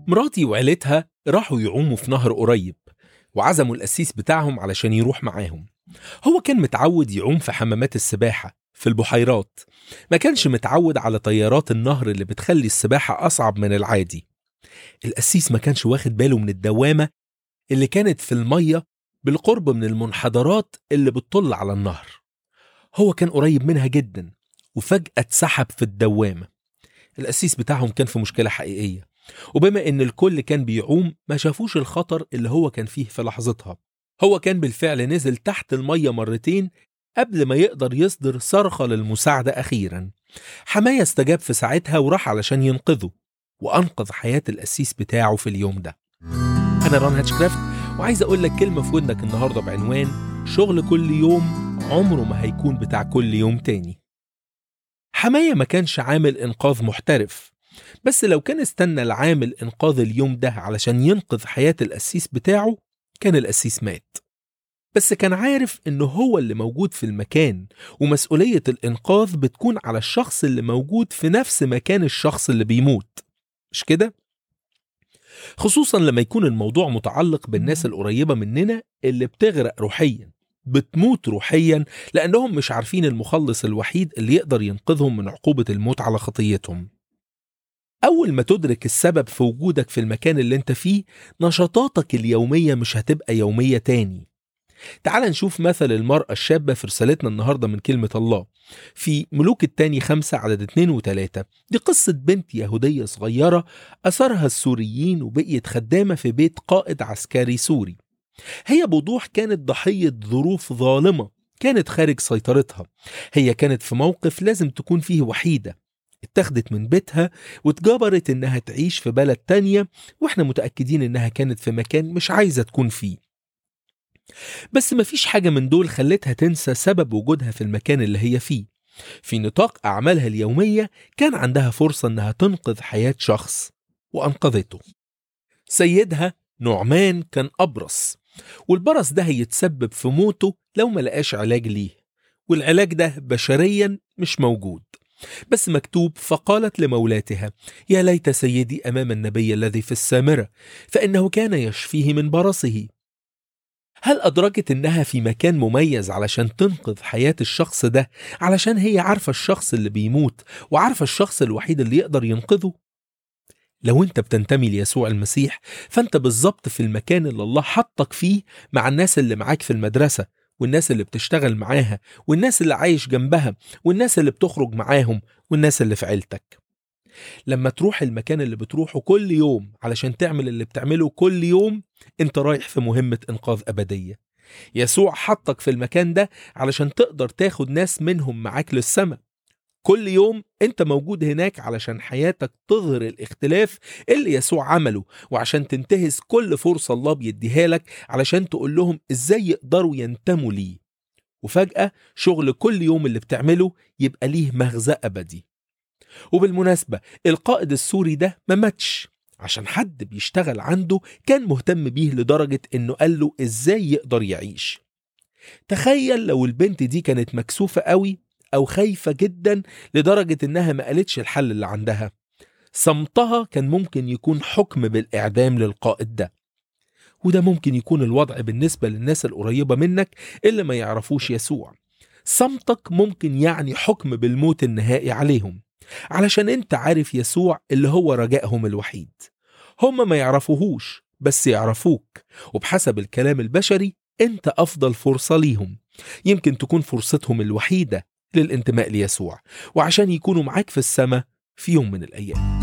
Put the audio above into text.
مراتي وعيلتها راحوا يعوموا في نهر قريب وعزموا القسيس بتاعهم علشان يروح معاهم هو كان متعود يعوم في حمامات السباحة في البحيرات ما كانش متعود على تيارات النهر اللي بتخلي السباحة أصعب من العادي القسيس ما كانش واخد باله من الدوامة اللي كانت في المية بالقرب من المنحدرات اللي بتطل على النهر هو كان قريب منها جدا وفجأة اتسحب في الدوامة القسيس بتاعهم كان في مشكلة حقيقية وبما ان الكل كان بيعوم ما شافوش الخطر اللي هو كان فيه في لحظتها هو كان بالفعل نزل تحت المية مرتين قبل ما يقدر يصدر صرخة للمساعدة أخيرا حماية استجاب في ساعتها وراح علشان ينقذه وأنقذ حياة القسيس بتاعه في اليوم ده أنا ران هاتشكرافت وعايز أقول لك كلمة في ودنك النهاردة بعنوان شغل كل يوم عمره ما هيكون بتاع كل يوم تاني حماية ما كانش عامل إنقاذ محترف بس لو كان استنى العامل إنقاذ اليوم ده علشان ينقذ حياة القسيس بتاعه كان القسيس مات بس كان عارف إنه هو اللي موجود في المكان ومسؤولية الإنقاذ بتكون على الشخص اللي موجود في نفس مكان الشخص اللي بيموت مش كده؟ خصوصا لما يكون الموضوع متعلق بالناس القريبة مننا اللي بتغرق روحيا بتموت روحيا لأنهم مش عارفين المخلص الوحيد اللي يقدر ينقذهم من عقوبة الموت على خطيتهم أول ما تدرك السبب في وجودك في المكان اللي انت فيه نشاطاتك اليومية مش هتبقى يومية تاني تعال نشوف مثل المرأة الشابة في رسالتنا النهاردة من كلمة الله في ملوك التاني خمسة عدد اتنين وتلاتة دي قصة بنت يهودية صغيرة أثرها السوريين وبقيت خدامة في بيت قائد عسكري سوري هي بوضوح كانت ضحية ظروف ظالمة كانت خارج سيطرتها هي كانت في موقف لازم تكون فيه وحيدة اتخذت من بيتها واتجبرت انها تعيش في بلد تانية واحنا متأكدين انها كانت في مكان مش عايزة تكون فيه بس مفيش حاجة من دول خلتها تنسى سبب وجودها في المكان اللي هي فيه في نطاق أعمالها اليومية كان عندها فرصة إنها تنقذ حياة شخص وأنقذته سيدها نعمان كان أبرص والبرص ده هيتسبب في موته لو ما لقاش علاج ليه والعلاج ده بشريا مش موجود بس مكتوب فقالت لمولاتها يا ليت سيدي أمام النبي الذي في السامرة فإنه كان يشفيه من برصه هل أدركت إنها في مكان مميز علشان تنقذ حياة الشخص ده علشان هي عارفة الشخص اللي بيموت وعارفة الشخص الوحيد اللي يقدر ينقذه؟ لو أنت بتنتمي ليسوع المسيح فأنت بالظبط في المكان اللي الله حطك فيه مع الناس اللي معاك في المدرسة والناس اللي بتشتغل معاها والناس اللي عايش جنبها والناس اللي بتخرج معاهم والناس اللي في عيلتك لما تروح المكان اللي بتروحه كل يوم علشان تعمل اللي بتعمله كل يوم انت رايح في مهمة انقاذ ابدية يسوع حطك في المكان ده علشان تقدر تاخد ناس منهم معاك للسماء كل يوم انت موجود هناك علشان حياتك تظهر الاختلاف اللي يسوع عمله وعشان تنتهز كل فرصة الله بيديها لك علشان تقول لهم ازاي يقدروا ينتموا ليه وفجأة شغل كل يوم اللي بتعمله يبقى ليه مغزى أبدي وبالمناسبة القائد السوري ده ما ماتش عشان حد بيشتغل عنده كان مهتم بيه لدرجة انه قال له ازاي يقدر يعيش تخيل لو البنت دي كانت مكسوفة قوي او خايفة جدا لدرجة انها ما قالتش الحل اللي عندها صمتها كان ممكن يكون حكم بالاعدام للقائد ده وده ممكن يكون الوضع بالنسبة للناس القريبة منك اللي ما يعرفوش يسوع صمتك ممكن يعني حكم بالموت النهائي عليهم علشان انت عارف يسوع اللي هو رجائهم الوحيد هم ما يعرفوهوش بس يعرفوك وبحسب الكلام البشري انت افضل فرصة ليهم يمكن تكون فرصتهم الوحيدة للانتماء ليسوع وعشان يكونوا معاك في السماء في يوم من الايام